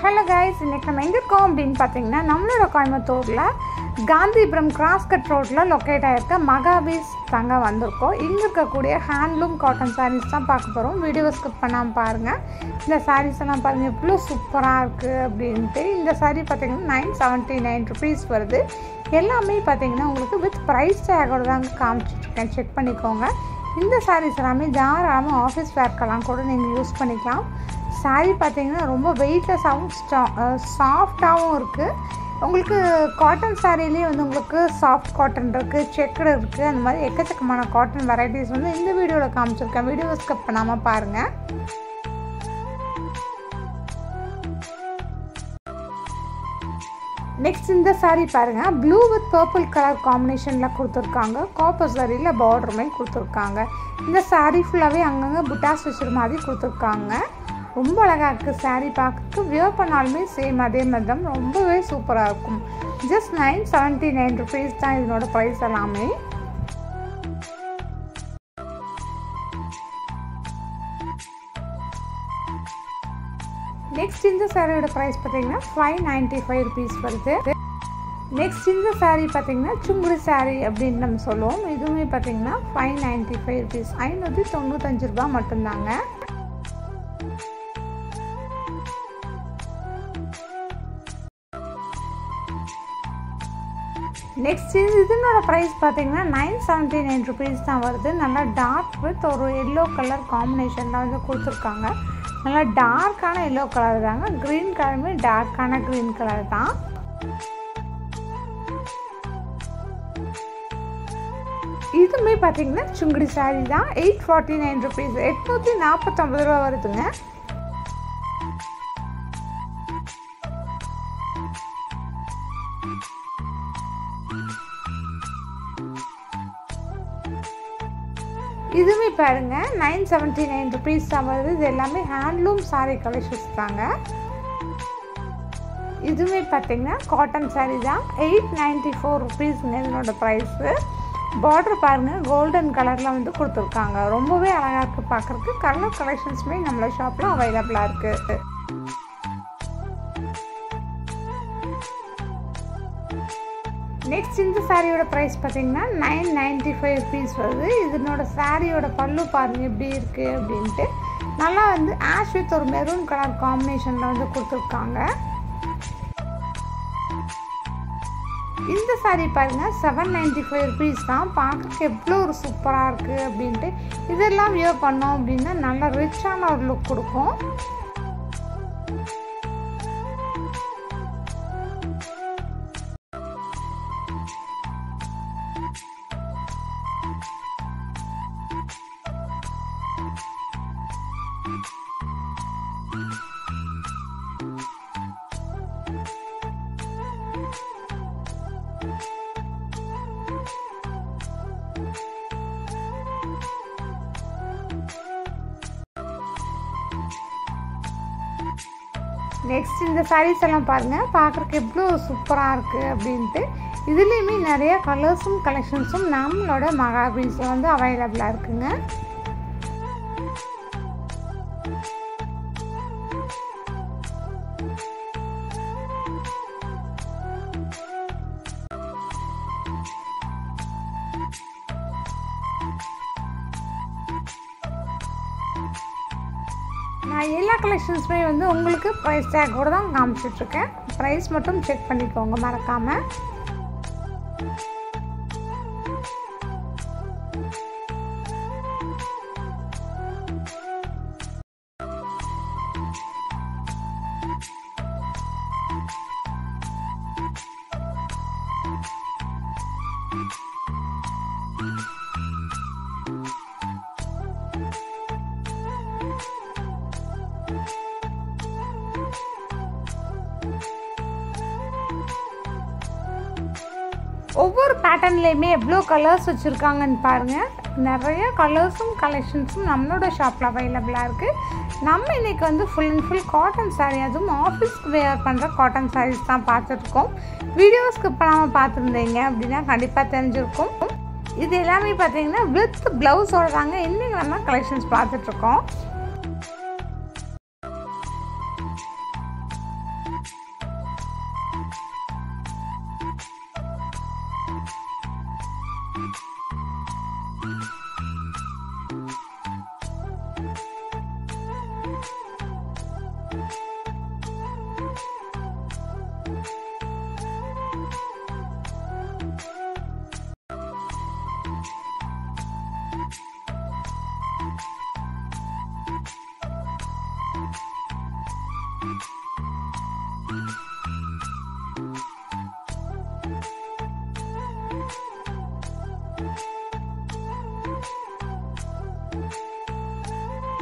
hello guys இன்றைக்கி நம்ம எங்கே இருக்கோம் அப்படின்னு பார்த்தீங்கன்னா நம்மளோட கோயம்புத்தூரில் காந்திபுரம் கிராஸ் கட் ரோட்டில் லொக்கேட் ஆகிருக்க மகாபீஸ் தாங்க வந்திருக்கோம் இங்கே இருக்கக்கூடிய ஹேண்ட்லூம் காட்டன் சாரீஸ் தான் பார்க்க போகிறோம் வீடியோ ஸ்கிப் பண்ணாமல் பாருங்கள் இந்த சாரீஸ் எல்லாம் பாருங்கள் எவ்வளோ சூப்பராக இருக்குது அப்படின்ட்டு இந்த சாரீ பார்த்தீங்கன்னா நைன் செவன்ட்டி நைன் ருபீஸ் வருது எல்லாமே பார்த்தீங்கன்னா உங்களுக்கு வித் ப்ரைஸ் டேகோட தாங்க காமிச்சிட்ருக்கேன் செக் பண்ணிக்கோங்க இந்த சாரீஸ் எல்லாமே தாராளமாக ஆஃபீஸ் வேர்க்கெல்லாம் கூட நீங்கள் யூஸ் பண்ணிக்கலாம் சாரீ பார்த்தீங்கன்னா ரொம்ப வெயிட்லெஸ்ஸாகவும் ஸ்டா சாஃப்டாகவும் இருக்குது உங்களுக்கு காட்டன் சாரீலேயே வந்து உங்களுக்கு சாஃப்ட் காட்டன் இருக்குது செக்குடு இருக்குது அந்த மாதிரி எக்கச்சக்கமான காட்டன் வெரைட்டிஸ் வந்து இந்த வீடியோவில் காமிச்சிருக்கேன் வீடியோ ஸ்கிப் பண்ணாமல் பாருங்கள் நெக்ஸ்ட் இந்த சாரீ பாருங்கள் ப்ளூ வித் பர்பிள் கலர் காம்பினேஷனில் கொடுத்துருக்காங்க காப்பர் சாரியில் பார்டருமே கொடுத்துருக்காங்க இந்த சாரீ ஃபுல்லாகவே அங்கங்கே புட்டாஸ் வச்சுற மாதிரி கொடுத்துருக்காங்க ரொம்ப அழகாக இருக்குது சாரீ பார்க்கறதுக்கு வியர் பண்ணாலுமே சேம் அதே மாதிரி தான் ரொம்பவே சூப்பராக இருக்கும் just nine seventy nine rupees தான் இதனோட ப்ரைஸ் எல்லாமே நெக்ஸ்ட் இந்த சாரியோட ப்ரைஸ் பார்த்தீங்கன்னா ஃபைவ் நைன்ட்டி ஃபைவ் ருபீஸ் வருது நெக்ஸ்ட் இந்த சாரீ பார்த்தீங்கன்னா சுங்குடி சாரீ அப்படின்னு நம்ம சொல்லுவோம் இதுவுமே பார்த்தீங்கன்னா ஃபைவ் நைன்ட்டி ஃபைவ் ருபீஸ் ஐநூற்றி தொண்ணூத்தஞ்சு ரூபா மட்டும்தாங்க நெக்ஸ்ட் இது இதனோட ப்ரைஸ் பார்த்தீங்கன்னா நைன் செவன்ட்டி நைன் ருபீஸ் தான் வருது நல்லா டார்க் வித் ஒரு எல்லோ கலர் காம்பினேஷனில் வந்து கொடுத்துருக்காங்க நல்லா டார்க்கான எல்லோ கலர் தாங்க க்ரீன் கலருமே டார்க்கான க்ரீன் கலர் தான் இதுவுமே பார்த்தீங்கன்னா சுங்குடி சாரீ தான் எயிட் ஃபார்ட்டி நைன் ருபீஸ் எட்நூற்றி நாற்பத்தொம்பது ரூபா வருதுங்க இதுவுமே பாருங்க நைன் செவன்ட்டி நைன் ருபீஸ் தான் வருது இது எல்லாமே ஹேண்ட்லூம் சாரீ கலெக்ஷன்ஸ் தாங்க இதுவுமே பார்த்தீங்கன்னா காட்டன் சாரீ தான் எயிட் நைன்ட்டி ஃபோர் ருபீஸ்ங்க இதனோட ப்ரைஸு பார்டர் பாருங்கள் கோல்டன் கலரில் வந்து கொடுத்துருக்காங்க ரொம்பவே அழகாக இருக்குது பார்க்குறதுக்கு கலர் கலெக்ஷன்ஸுமே நம்மளோட ஷாப்பில் அவைலபிளாக இருக்குது நெக்ஸ்ட் இந்த சாரியோட ப்ரைஸ் பார்த்தீங்கன்னா நைன் நைன்ட்டி ஃபைவ் ருபீஸ் வருது இதனோட சாரியோட பல்லு பாருங்கள் எப்படி இருக்குது அப்படின்ட்டு நல்லா வந்து ஆஷ் வித் ஒரு மெரூன் கலர் காம்பினேஷனில் வந்து கொடுத்துருக்காங்க இந்த சாரீ பாருங்கள் செவன் நைன்ட்டி ஃபைவ் ருபீஸ் தான் பார்க்குறதுக்கு எவ்வளோ ஒரு சூப்பராக இருக்குது அப்படின்ட்டு இதெல்லாம் வியர் பண்ணோம் அப்படின்னா நல்ல ரிச்சான ஒரு லுக் கொடுக்கும் நெக்ஸ்ட் இந்த சாரீஸ் எல்லாம் பாருங்கள் பார்க்குறக்கு எவ்வளோ சூப்பராக இருக்குது அப்படின்ட்டு இதுலேயுமே நிறைய கலர்ஸும் கலெக்ஷன்ஸும் நம்மளோட மகாபீஸில் வந்து அவைலபிளாக இருக்குங்க நான் எல்லா கலெக்ஷன்ஸுமே வந்து உங்களுக்கு ப்ரைஸ் டேக்கோடு தான் காமிச்சிட்ருக்கேன் ப்ரைஸ் மட்டும் செக் பண்ணிக்கோங்க மறக்காமல் ஒவ்வொரு பேட்டர்ன்லேயுமே எவ்வளோ கலர்ஸ் வச்சுருக்காங்கன்னு பாருங்கள் நிறைய கலர்ஸும் கலெக்ஷன்ஸும் நம்மளோட ஷாப்பில் அவைலபிளாக இருக்குது நம்ம இன்றைக்கி வந்து full and full cotton sari அதுவும் ஆஃபீஸ்க்கு வேர் பண்ணுற காட்டன் சாரீஸ் தான் பார்த்துட்ருக்கோம் வீடியோ ஸ்கிப் பண்ணாமல் பார்த்துருந்தீங்க அப்படின்னா கண்டிப்பாக தெரிஞ்சிருக்கும் இது எல்லாமே பார்த்தீங்கன்னா வித் ப்ளவுஸோட தாங்க இன்றைக்கி நம்ம கலெக்ஷன்ஸ் பார்த்துட்ருக்கோம்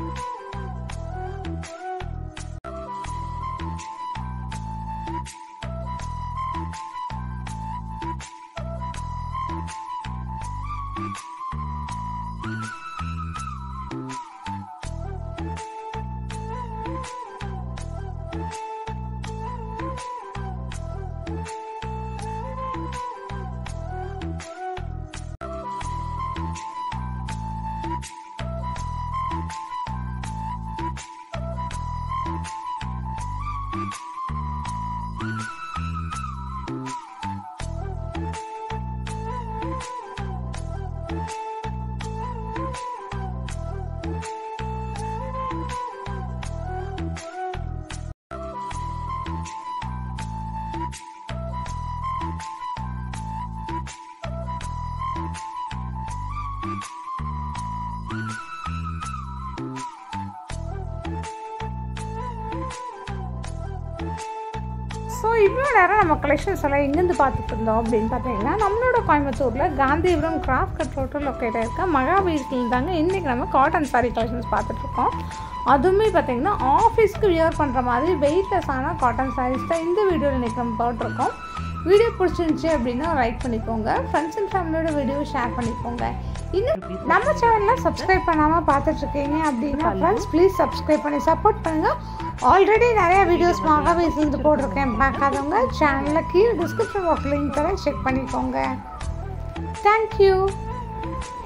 ஸோ இவ்வளோ நேரம் நம்ம கலெக்ஷன்ஸ் எல்லாம் எங்கேருந்து பார்த்துட்டு இருந்தோம் அப்படின்னு பார்த்தீங்கன்னா நம்மளோட கோயம்புத்தூரில் காந்திபுரம் கிராஃப்ட் கட் ரோட்டில் லொக்கேட் இருக்க மகாபீரத்தில் தாங்க இன்றைக்கி நம்ம காட்டன் சாரீ கலெக்ஷன்ஸ் பார்த்துட்ருக்கோம் அதுவுமே பார்த்தீங்கன்னா ஆஃபீஸ்க்கு வியர் பண்ணுற மாதிரி வெயிட்லெஸ்ஸான காட்டன் சாரீஸ் தான் இந்த வீடியோவில் இன்றைக்கி நம்ம போட்டிருக்கோம் வீடியோ பிடிச்சிருந்துச்சி அப்படின்னா லைக் பண்ணிக்கோங்க ஃப்ரெண்ட்ஸ் அண்ட் ஃபேமிலியோட வீடியோவை ஷேர் பண்ணிக்கோங்க இன்னும் நம்ம சேனலில் சப்ஸ்கிரைப் பண்ணாமல் பார்த்துட்ருக்கீங்க அப்படின்னா ஃப்ரெண்ட்ஸ் ப்ளீஸ் சப்ஸ்கிரைப் பண்ணி சப்போர்ட் பண்ணுங்கள் ஆல்ரெடி நிறைய வீடியோஸ் மகாபீஸ்லேருந்து போட்டிருக்கேன் பார்க்காதவங்க சேனலில் கீழே டிஸ்கிரிப்ஷன் பாக்ஸ் லிங்க் தரேன் செக் பண்ணிக்கோங்க தேங்க்யூ